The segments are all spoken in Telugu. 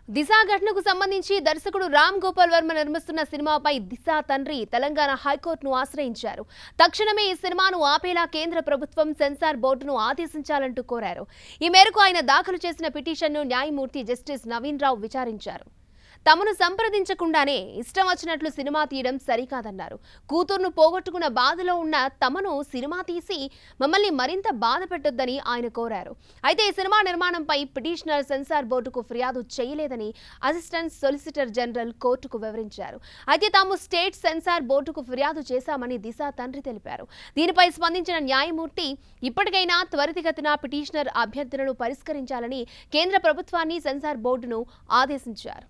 దిశ ఘటనకు సంబంధించి దర్శకుడు రామ్ గోపాల్ వర్మ నిర్మిస్తున్న సినిమాపై దిశ తండ్రి తెలంగాణ హైకోర్టును ఆశ్రయించారు తక్షణమే ఈ సినిమాను ఆపేలా కేంద్ర ప్రభుత్వం సెన్సార్ బోర్డును ఆదేశించాలంటూ కోరారు ఈ మేరకు ఆయన దాఖలు చేసిన పిటిషన్ను న్యాయమూర్తి జస్టిస్ నవీన్ రావు విచారించారు తమను సంప్రదించకుండానే ఇష్టం వచ్చినట్లు సినిమా తీయడం సరికాదన్నారు కూతుర్ను పోగొట్టుకున్న బాధలో ఉన్న తమను సినిమా తీసి మమ్మల్ని మరింత బాధ పెట్టొద్దని ఆయన కోరారు అయితే ఈ సినిమా నిర్మాణంపై పిటిషనర్ సెన్సార్ బోర్డుకు ఫిర్యాదు చేయలేదని అసిస్టెంట్ సొలిసిటర్ జనరల్ కోర్టుకు వివరించారు అయితే తాము స్టేట్ సెన్సార్ బోర్డుకు ఫిర్యాదు చేశామని దిశ తండ్రి తెలిపారు దీనిపై స్పందించిన న్యాయమూర్తి ఇప్పటికైనా త్వరితగతిన పిటిషనర్ అభ్యర్థనను పరిష్కరించాలని కేంద్ర ప్రభుత్వాన్ని సెన్సార్ బోర్డును ఆదేశించారు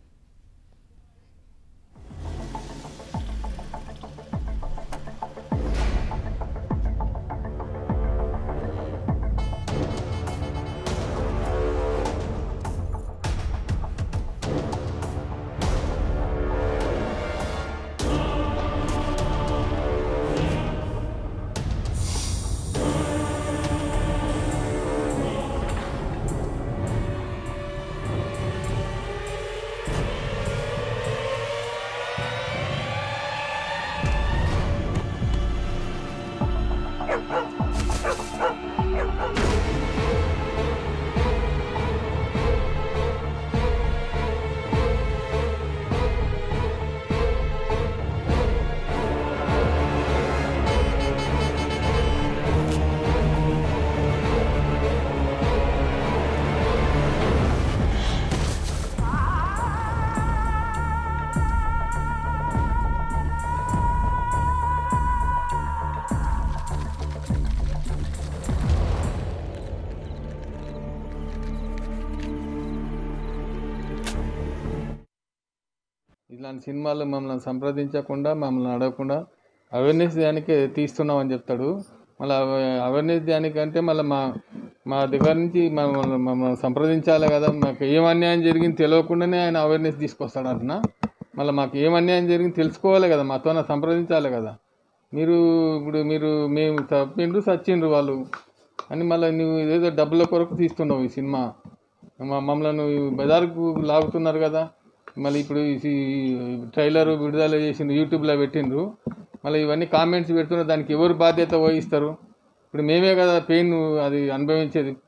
ఇలాంటి సినిమాలు మమ్మల్ని సంప్రదించకుండా మమ్మల్ని అడగకుండా అవేర్నెస్ దానికి తీస్తున్నామని చెప్తాడు మళ్ళీ అవేర్నెస్ దానికంటే మళ్ళీ మా మా దగ్గర నుంచి మమ్మల్ని మమ్మల్ని సంప్రదించాలి కదా మాకు ఏం అన్యాయం జరిగింది తెలియకుండానే ఆయన అవేర్నెస్ తీసుకొస్తాడు అంటున్నా మళ్ళీ మాకు ఏం అన్యాయం జరిగింది తెలుసుకోవాలి కదా మాతో సంప్రదించాలి కదా మీరు ఇప్పుడు మీరు మేము తప్పిండ్రు సచ్చిండ్రు వాళ్ళు అని మళ్ళీ నువ్వు ఏదో డబ్బుల కొరకు తీస్తున్నావు ఈ సినిమా మా- మమ్మల్ని బజార్కు లాగుతున్నారు కదా మళ్ళీ ఇప్పుడు ఈ ట్రైలర్ విడుదల చేసిండ్రు యూట్యూబ్లో పెట్టిండ్రు మళ్ళీ ఇవన్నీ కామెంట్స్ పెడుతున్నారు దానికి ఎవరు బాధ్యత వహిస్తారు ఇప్పుడు మేమే కదా పెయిన్ అది అనుభవించేది